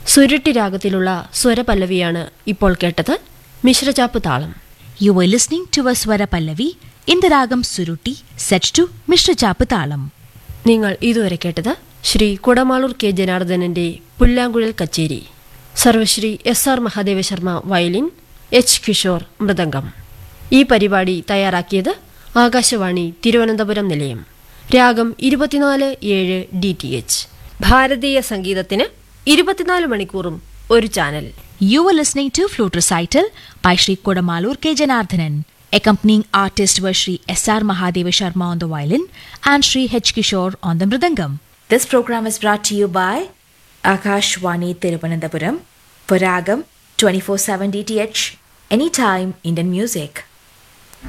സുരുട്ടി രാഗത്തിലുള്ള സ്വരപല്ലവിയാണ് ഇപ്പോൾ കേട്ടത് മിശ്രചാപ്പ് താളം You were listening to a Swara Pallavi in the Ragam Suruti set to Mr. Chapatalam. നിങ്ങൾ ഇതുവരെ കേട്ടത് ശ്രീ കുടമാളൂർ കെ ജനാർദ്ദനന്റെ പുല്ലാങ്കുഴൽ കച്ചേരി Sarvashri S R Mahadeva Sharma violin H Kishore mridangam ഈ പരിപാടി തയ്യാറാക്കിയത് ആകാശവാണി തിരുവനന്തപുരം നിലയം രാഗം ഇരുപത്തിനാല് ഏഴ് ഡി ടി എച്ച് ഭാരതീയ സംഗീതത്തിന് ഇരുപത്തിനാല് മണിക്കൂറും ഒരു channel You were listening to Flute Recital by Sri Kodamalur K. Janardhanan. Accompanying artists were Sri S.R. Mahadeva Sharma on the violin and Sri H. Kishore on the mridangam. This program is brought to you by Akashwani Tiruvananthapuram for Ragam 24/7 DTH Anytime Indian Music.